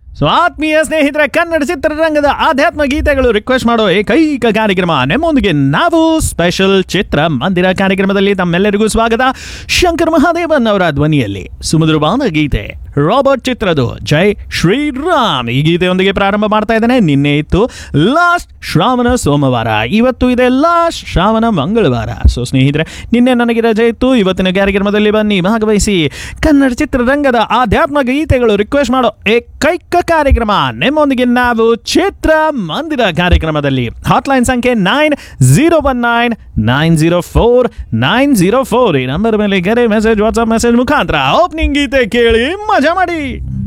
so ಆತ್ಮೀಯ ಸ್ನೇಹಿತರೆ ಕನ್ನಡ ಚಿತ್ರರಂಗದ ಆಧ್ಯಾತ್ಮ ಗೀತೆಗಳು ರಿಕ್ವೆಸ್ಟ್ ಮಾಡೋ ಏಕೈಕ ಕಾರ್ಯಕ್ರಮ ನಿಮ್ಮೊಂದಿಗೆ ನಾವು ಸ್ಪೆಷಲ್ ಚಿತ್ರ ಮಂದಿರ ಕಾರ್ಯಕ್ರಮದಲ್ಲಿ ತಮ್ಮೆಲ್ಲರಿಗೂ ಸ್ವಾಗತ ಶಂಕರ್ ಮಹಾದೇವನ್ ಅವರ ಧ್ವನಿಯಲ್ಲಿ ಸುಮಧುರವಾದ ಗೀತೆ ರಾಬರ್ಟ್ ಚಿತ್ರದು ಜೈ ಶ್ರೀರಾಮ್ ಈ ಗೀತೆಯೊಂದಿಗೆ ಪ್ರಾರಂಭ ಮಾಡ್ತಾ ಇದ್ದೇನೆ ನಿನ್ನೆ ಇತ್ತು ಲಾಸ್ಟ್ ಶ್ರಾವಣ ಸೋಮವಾರ ಇವತ್ತು ಇದೆ ಲಾಸ್ಟ್ ಶ್ರಾವಣ ಮಂಗಳವಾರ ಸೊ ಸ್ನೇಹಿತರೆ ನಿನ್ನೆ ನನಗೆ ರಜೆ ಇತ್ತು ಇವತ್ತಿನ ಕಾರ್ಯಕ್ರಮದಲ್ಲಿ ಬನ್ನಿ ಭಾಗವಹಿಸಿ ಕನ್ನಡ ಚಿತ್ರರಂಗದ ಆಧ್ಯಾತ್ಮ ಗೀತೆಗಳು ರಿಕ್ವೆಸ್ಟ್ ಮಾಡೋ ಏಕೈಕ ಕಾರ್ಯಕ್ರಮ ನಿಮ್ಮೊಂದಿಗೆ ನಾವು ಚಿತ್ರ ಮಂದಿರ ಕಾರ್ಯಕ್ರಮದಲ್ಲಿ ಹಾಟ್ಲೈನ್ ಸಂಖ್ಯೆ nine zero one nine nine zero four nine zero four ಈ ನಂಬರ್ ಮೇಲೆ ಕರೆ ಮೆಸೇಜ್ ವಾಟ್ಸ್ಆಪ್ ಮೆಸೇಜ್ ಮುಖಾಂತರ ಓಪನಿಂಗ್ ಗೀತೆ ಕೇಳಿ ಮಜಾ ಮಾಡಿ